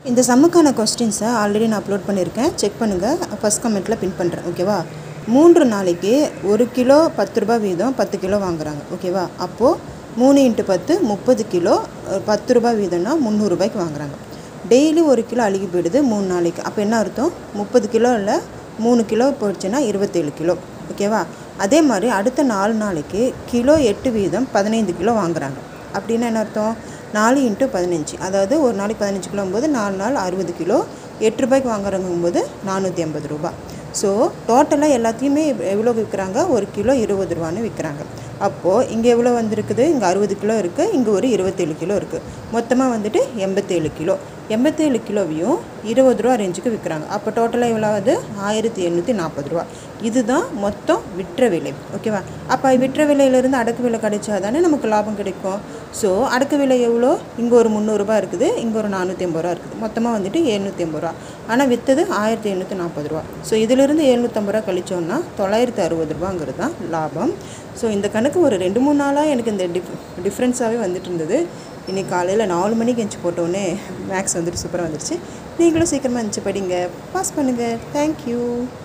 இந்த சம்முக்கான கொஸ்டின்ஸை ஆல்ரெடி நான் அப்லோட் பண்ணியிருக்கேன் செக் பண்ணுங்கள் ஃபஸ்ட் கமெண்ட்டில் பின் பண்ணுறேன் ஓகேவா மூன்று நாளைக்கு ஒரு கிலோ பத்து ரூபாய் வீதம் பத்து கிலோ வாங்குறாங்க ஓகேவா அப்போது மூணு இன்ட்டு பத்து முப்பது கிலோ அஹ், பத்து ரூபாய் வீதம்னா முந்நூறுரூபாய்க்கு வாங்குறாங்க டெய்லி ஒரு கிலோ அழுகி போயிடுது மூணு நாளைக்கு அப்போ என்ன அர்த்தம் முப்பது கிலோ இல்லை மூணு கிலோ போயிடுச்சுன்னா இருபத்தேழு கிலோ ஓகேவா அதே மாதிரி அடுத்த நாலு நாளைக்கு கிலோ எட்டு வீதம் பதினைந்து கிலோ வாங்குறாங்க அப்படின்னா என்ன அர்த்தம் நாலு இன்ட்டு பதினஞ்சு அதாவது ஒரு நாளைக்கு பதினஞ்சு கிலோங்கும்போது நாலு நாள் அறுபது கிலோ எட்டு ரூபாய்க்கு வாங்குறவங்கும்போது நானூற்றி ஐம்பது ரூபா ஸோ டோட்டலாக எல்லாத்தையுமே எவ்- எவ்வளோ விற்கிறாங்க ஒரு கிலோ இருபது ரூபான்னு விற்கிறாங்க அப்போது இங்கே எவ்வளோ வந்திருக்குது இங்கே அறுபது கிலோ இருக்குது இங்கே ஒரு இருபத்தேழு கிலோ இருக்குது மொத்தமாக வந்துட்டு எண்பத்தேழு கிலோ எண்பத்தேழு கிலோவையும் இருபது ரூபா ரேஞ்சுக்கு விற்கிறாங்க அப்போ டோட்டலாக எவ்வளோ ஆகுது ஆயிரத்தி எண்ணூற்றி நாற்பது ரூபா இதுதான் மொத்தம் விற்ற விலை ஓகேவா அப்போ விற்ற விலையிலேருந்து அடக்கு விலை கிடைச்சா தானே நமக்கு லாபம் கிடைக்கும் ஸோ அடக்கு விலை எவ்வளோ இங்கே ஒரு முந்நூறுரூபா இருக்குது இங்கே ஒரு நானூற்றி ஐம்பது ரூபா இருக்குது மொத்தமாக வந்துட்டு எழுநூற்றி ஐம்பது ரூபா ஆனால் விற்றது ஆயிரத்தி எண்ணூற்றி நாற்பது ரூபா ஸோ இதிலிருந்து எழுநூற்றம்பது ரூபா கழிச்சோன்னா தொள்ளாயிரத்தி அறுபது ரூபாங்கிறது தான் லாபம் ஸோ இந்த கணக்கு ஒரு ரெண்டு மூணு நாளாக எனக்கு இந்த டிஃப் டிஃப்ரென்ஸாகவே வந்துட்டு இருந்தது இன்னைக்கு காலையில் நாலு மணிக்கு எஞ்சி போட்டோடனே மேக்ஸ் வந்துட்டு சூப்பராக வந்துடுச்சு நீங்களும் சீக்கிரமாக இருந்துச்சு படிங்க பாஸ் பண்ணுங்கள் தேங்க்யூ